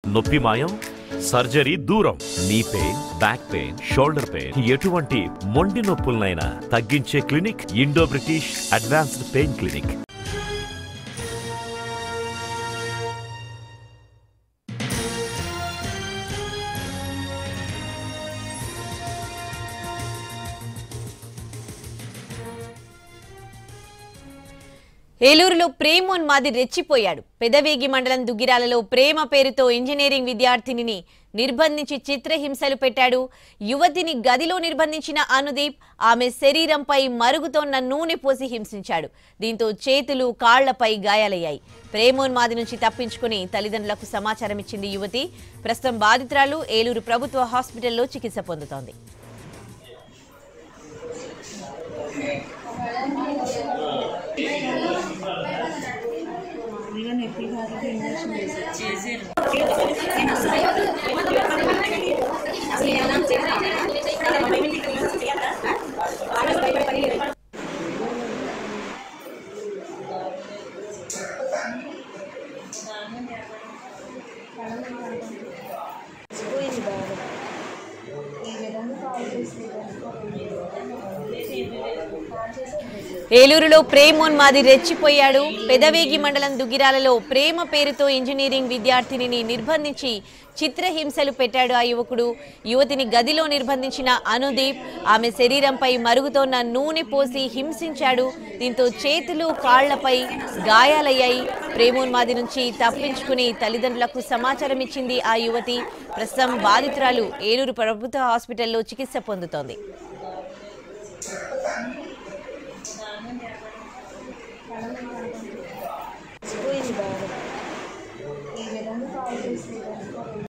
నొప్పి మాయం సర్జరీ దూరం knee pain back pain shoulder pain ఎటువంటి మొండి నొప్పులనైనా తగ్గించే clinic Indo British advanced pain clinic ఏలూరులో ప్రేమోన్మాది రెచ్చిపోయాడు పెదవేగి మండలం దుగ్గిరాలలో ప్రేమ పేరుతో ఇంజనీరింగ్ విద్యార్థినిని నిర్బంధించి చిత్రహింసలు పెట్టాడు యువతిని గదిలో నిర్బంధించిన అనుదీప్ ఆమె శరీరంపై మరుగుతోన్న నూనె పోసి హింసించాడు దీంతో చేతులు కాళ్లపై గాయాలయ్యాయి ప్రేమోన్మాది నుంచి తప్పించుకుని తల్లిదండ్రులకు సమాచారం ఇచ్చింది యువతి ప్రస్తుతం బాధితురాలు ఏలూరు ప్రభుత్వ హాస్పిటల్లో చికిత్స పొందుతోంది ఏలూరులో ప్రేమోన్మాది రెచ్చిపోయాడు పెదవేగి మండలం దుగ్గిరాలలో ప్రేమ పేరుతో ఇంజనీరింగ్ విద్యార్థినిని నిర్బంధించి చిత్రహింసలు పెట్టాడు ఆ యువకుడు యువతిని గదిలో నిర్బంధించిన అనుదీప్ ఆమె శరీరంపై మరుగుతోన్న నూనె పోసి హింసించాడు దీంతో చేతులు కాళ్లపై గాయాలయ్యాయి ప్రేమోన్మాది నుంచి తప్పించుకుని తల్లిదండ్రులకు సమాచారం ఇచ్చింది ఆ యువతి ప్రస్తుతం బాధితురాలు ఏలూరు ప్రభుత్వ హాస్పిటల్లో చికిత్స పొందుతోంది